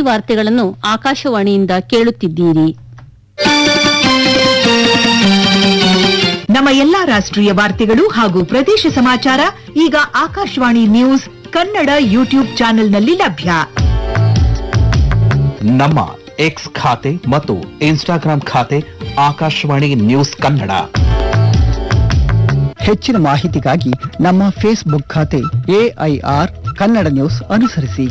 ವಾರ್ತೆಗಳನ್ನು ಆಕಾಶವಾಣಿಯಿಂದ ಕೇಳುತ್ತಿದ್ದೀರಿ ನಮ್ಮ ಎಲ್ಲಾ ರಾಷ್ಟ್ರೀಯ ವಾರ್ತೆಗಳು ಹಾಗೂ ಪ್ರದೇಶ ಸಮಾಚಾರ ಈಗ ಆಕಾಶವಾಣಿ ನ್ಯೂಸ್ ಕನ್ನಡ ಯೂಟ್ಯೂಬ್ ಚಾನೆಲ್ನಲ್ಲಿ ಲಭ್ಯ ನಮ್ಮ ಎಕ್ಸ್ ಖಾತೆ ಮತ್ತು ಇನ್ಸ್ಟಾಗ್ರಾಂ ಖಾತೆ ಆಕಾಶವಾಣಿ ನ್ಯೂಸ್ ಕನ್ನಡ ಹೆಚ್ಚಿನ ಮಾಹಿತಿಗಾಗಿ ನಮ್ಮ ಫೇಸ್ಬುಕ್ ಖಾತೆ ಎಐಆರ್ ಕನ್ನಡ ನ್ಯೂಸ್ ಅನುಸರಿಸಿ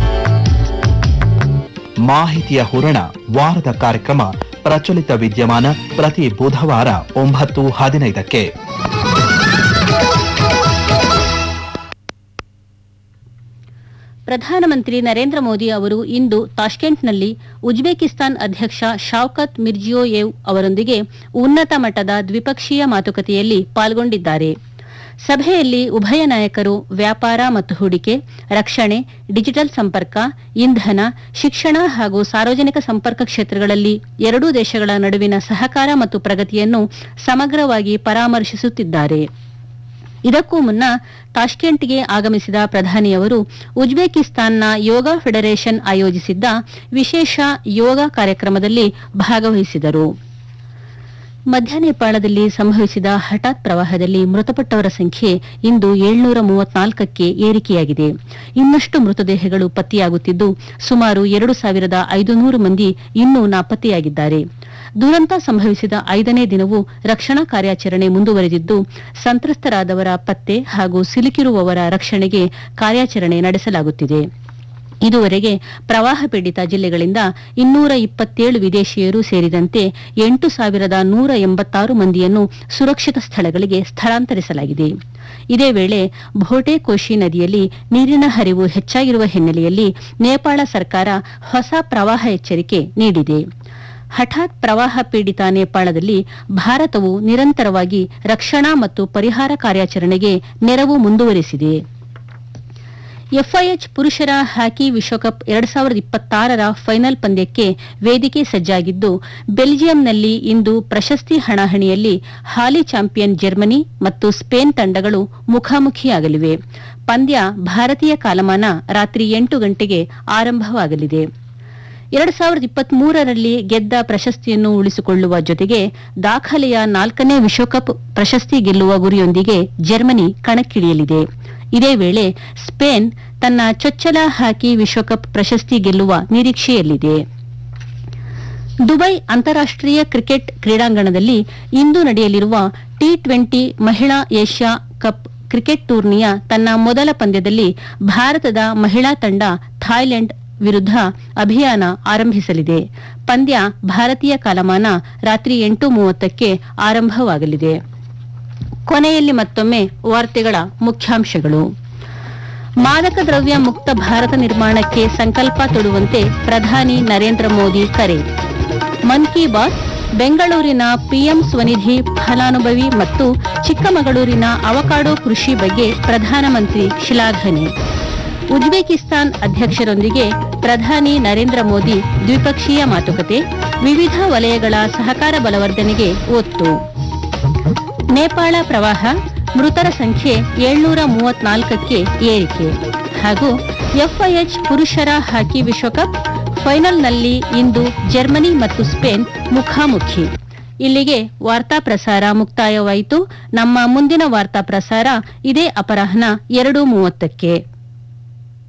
ಮಾಹಿತಿಯ ಹೂರಣ ವಾರದ ಕಾರ್ಯಕ್ರಮ ಪ್ರಚಲಿತ ವಿದ್ಯಮಾನ ಪ್ರತಿ ಬುಧವಾರ ಒಂಬತ್ತು ಹದಿನೈದಕ್ಕೆ ಪ್ರಧಾನಮಂತ್ರಿ ನರೇಂದ್ರ ಮೋದಿ ಅವರು ಇಂದು ತಾಷ್ಕೆಂಟ್ನಲ್ಲಿ ಉಜ್ಬೇಕಿಸ್ತಾನ್ ಅಧ್ಯಕ್ಷ ಶಾವ್ಕತ್ ಮಿರ್ಜಿಯೋಯೆವ್ ಅವರೊಂದಿಗೆ ಉನ್ನತ ಮಟ್ಟದ ದ್ವಿಪಕ್ಷೀಯ ಮಾತುಕತೆಯಲ್ಲಿ ಪಾಲ್ಗೊಂಡಿದ್ದಾರೆ ಸಭೆಯಲ್ಲಿ ಉಭಯ ನಾಯಕರು ವ್ಯಾಪಾರ ಮತ್ತು ಹೂಡಿಕೆ ರಕ್ಷಣೆ ಡಿಜಿಟಲ್ ಸಂಪರ್ಕ ಇಂಧನ ಶಿಕ್ಷಣ ಹಾಗೂ ಸಾರ್ವಜನಿಕ ಸಂಪರ್ಕ ಕ್ಷೇತ್ರಗಳಲ್ಲಿ ಎರಡೂ ದೇಶಗಳ ನಡುವಿನ ಸಹಕಾರ ಮತ್ತು ಪ್ರಗತಿಯನ್ನು ಸಮಗ್ರವಾಗಿ ಪರಾಮರ್ಶಿಸುತ್ತಿದ್ದಾರೆ ಇದಕ್ಕೂ ಮುನ್ನ ತಾಷ್ಕೆಂಟ್ಗೆ ಆಗಮಿಸಿದ ಪ್ರಧಾನಿಯವರು ಉಜ್ಬೇಕಿಸ್ತಾನ್ನ ಯೋಗ ಫೆಡರೇಷನ್ ಆಯೋಜಿಸಿದ್ದ ವಿಶೇಷ ಯೋಗ ಕಾರ್ಯಕ್ರಮದಲ್ಲಿ ಭಾಗವಹಿಸಿದರು ಮಧ್ಯ ನೇಪಾಳದಲ್ಲಿ ಸಂಭವಿಸಿದ ಹಠಾತ್ ಪ್ರವಾಹದಲ್ಲಿ ಮೃತಪಟ್ಟವರ ಸಂಖ್ಯೆ ಇಂದು ಏಳ್ನೂರ ಮೂವತ್ನಾಲ್ಕಕ್ಕೆ ಏರಿಕೆಯಾಗಿದೆ ಇನ್ನಷ್ಟು ಮೃತದೇಹಗಳು ಪತ್ತೆಯಾಗುತ್ತಿದ್ದು ಸುಮಾರು ಎರಡು ಸಾವಿರದ ಐದುನೂರು ಮಂದಿ ಇನ್ನೂ ನಾಪತ್ತೆಯಾಗಿದ್ದಾರೆ ದುರಂತ ಸಂಭವಿಸಿದ ಐದನೇ ದಿನವೂ ರಕ್ಷಣಾ ಕಾರ್ಯಾಚರಣೆ ಮುಂದುವರೆದಿದ್ದು ಸಂತ್ರಸ್ತರಾದವರ ಪತ್ತೆ ಹಾಗೂ ಸಿಲುಕಿರುವವರ ರಕ್ಷಣೆಗೆ ಕಾರ್ಯಾಚರಣೆ ನಡೆಸಲಾಗುತ್ತಿದೆ ಇದುವರೆಗೆ ಪ್ರವಾಹ ಪೀಡಿತ ಜಿಲ್ಲೆಗಳಿಂದ ಇನ್ನೂರ ಇಪ್ಪತ್ತೇಳು ವಿದೇಶಿಯರು ಸೇರಿದಂತೆ ಎಂಟು ಸಾವಿರದ ನೂರ ಎಂಬತ್ತಾರು ಮಂದಿಯನ್ನು ಸುರಕ್ಷಿತ ಸ್ಥಳಗಳಿಗೆ ಸ್ಥಳಾಂತರಿಸಲಾಗಿದೆ ಇದೇ ವೇಳೆ ಭೋಟೆಕೋಶಿ ನದಿಯಲ್ಲಿ ನೀರಿನ ಹರಿವು ಹೆಚ್ಚಾಗಿರುವ ಹಿನ್ನೆಲೆಯಲ್ಲಿ ನೇಪಾಳ ಸರ್ಕಾರ ಹೊಸ ಪ್ರವಾಹ ಎಚ್ಚರಿಕೆ ನೀಡಿದೆ ಹಠಾತ್ ಪ್ರವಾಹ ಪೀಡಿತ ನೇಪಾಳದಲ್ಲಿ ಭಾರತವು ನಿರಂತರವಾಗಿ ರಕ್ಷಣಾ ಮತ್ತು ಪರಿಹಾರ ಕಾರ್ಯಾಚರಣೆಗೆ ನೆರವು ಮುಂದುವರೆಸಿದೆ ಎಫ್ಐಎಚ್ ಪುರುಷರ ಹಾಕಿ ವಿಶ್ವಕಪ್ ಎರಡ್ ಸಾವಿರದ ಇಪ್ಪತ್ತಾರರ ಫೈನಲ್ ಪಂದ್ಯಕ್ಕೆ ವೇದಿಕೆ ಸಜ್ಜಾಗಿದ್ದು ಬೆಲ್ಜಿಯಂನಲ್ಲಿ ಇಂದು ಪ್ರಶಸ್ತಿ ಹಣಾಹಣಿಯಲ್ಲಿ ಹಾಲಿ ಚಾಂಪಿಯನ್ ಜರ್ಮನಿ ಮತ್ತು ಸ್ಪೇನ್ ತಂಡಗಳು ಮುಖಾಮುಖಿಯಾಗಲಿವೆ ಪಂದ್ಯ ಭಾರತೀಯ ಕಾಲಮಾನ ರಾತ್ರಿ ಎಂಟು ಗಂಟೆಗೆ ಆರಂಭವಾಗಲಿದೆ ಎರಡ್ ಸಾವಿರದ ಇಪ್ಪತ್ಮೂರರಲ್ಲಿ ಗೆದ್ದ ಪ್ರಶಸ್ತಿಯನ್ನು ಉಳಿಸಿಕೊಳ್ಳುವ ಜೊತೆಗೆ ದಾಖಲೆಯ ನಾಲ್ಕನೇ ವಿಶ್ವಕಪ್ ಪ್ರಶಸ್ತಿ ಗೆಲ್ಲುವ ಗುರಿಯೊಂದಿಗೆ ಜರ್ಮನಿ ಕಣಕ್ಕಿಳಿಯಲಿದೆ ಇದೇ ವೇಳೆ ಸ್ಪೇನ್ ತನ್ನ ಚೊಚ್ಚಲ ಹಾಕಿ ವಿಶ್ವಕಪ್ ಪ್ರಶಸ್ತಿ ಗೆಲ್ಲುವ ನಿರೀಕ್ಷೆಯಲ್ಲಿದೆ ದುಬೈ ಅಂತಾರಾಷ್ಟೀಯ ಕ್ರಿಕೆಟ್ ಕ್ರೀಡಾಂಗಣದಲ್ಲಿ ಇಂದು ನಡೆಯಲಿರುವ ಟಿ ಟ್ವೆಂಟಿ ಮಹಿಳಾ ಏಷ್ಯಾ ಕಪ್ ಕ್ರಿಕೆಟ್ ಟೂರ್ನಿಯ ತನ್ನ ಮೊದಲ ಪಂದ್ಯದಲ್ಲಿ ಭಾರತದ ಮಹಿಳಾ ತಂಡ ಥಾಯ್ಲೆಂಡ್ ವಿರುದ್ಧ ಅಭಿಯಾನ ಆರಂಭಿಸಲಿದೆ ಪಂದ್ಯ ಭಾರತೀಯ ಕಾಲಮಾನ ರಾತ್ರಿ ಎಂಟು ಮೂವತ್ತಕ್ಕೆ ಆರಂಭವಾಗಲಿದೆ ಕೊನೆಯಲ್ಲಿ ಮತ್ತೊಮ್ಮೆ ವಾರ್ತೆಗಳ ಮುಖ್ಯಾಂಶಗಳು ಮಾದಕ ದ್ರವ್ಯ ಮುಕ್ತ ಭಾರತ ನಿರ್ಮಾಣಕ್ಕೆ ಸಂಕಲ್ಪ ತೊಡುವಂತೆ ಪ್ರಧಾನಿ ನರೇಂದ್ರ ಮೋದಿ ಕರೆ ಮನ್ ಕಿ ಬಾತ್ ಬೆಂಗಳೂರಿನ ಪಿಎಂ ಸ್ವನಿಧಿ ಫಲಾನುಭವಿ ಮತ್ತು ಚಿಕ್ಕಮಗಳೂರಿನ ಅವಕಾಡೋ ಕೃಷಿ ಬಗ್ಗೆ ಪ್ರಧಾನಮಂತ್ರಿ ಶ್ಲಾಘನೆ ಉಜ್ಬೇಕಿಸ್ತಾನ್ ಅಧ್ಯಕ್ಷರೊಂದಿಗೆ ಪ್ರಧಾನಿ ನರೇಂದ್ರ ಮೋದಿ ದ್ವಿಪಕ್ಷೀಯ ಮಾತುಕತೆ ವಿವಿಧ ವಲಯಗಳ ಸಹಕಾರ ಬಲವರ್ಧನೆಗೆ ಒತ್ತು ನೇಪಾಳ ಪ್ರವಾಹ ಮೃತರ ಸಂಖ್ಯೆ ಏಳ್ನೂರ ಮೂವತ್ನಾಲ್ಕಕ್ಕೆ ಏರಿಕೆ ಹಾಗೂ ಎಫ್ಐಎಚ್ ಪುರುಷರ ಹಾಕಿ ವಿಶ್ವಕಪ್ ಫೈನಲ್ನಲ್ಲಿ ಇಂದು ಜರ್ಮನಿ ಮತ್ತು ಸ್ಪೇನ್ ಮುಖಾಮುಖಿ ಇಲ್ಲಿಗೆ ವಾರ್ತಾ ಪ್ರಸಾರ ಮುಕ್ತಾಯವಾಯಿತು ನಮ್ಮ ಮುಂದಿನ ವಾರ್ತಾ ಪ್ರಸಾರ ಇದೇ ಅಪರಾಹ್ನ ಎರಡು ಮೂವತ್ತಕ್ಕೆ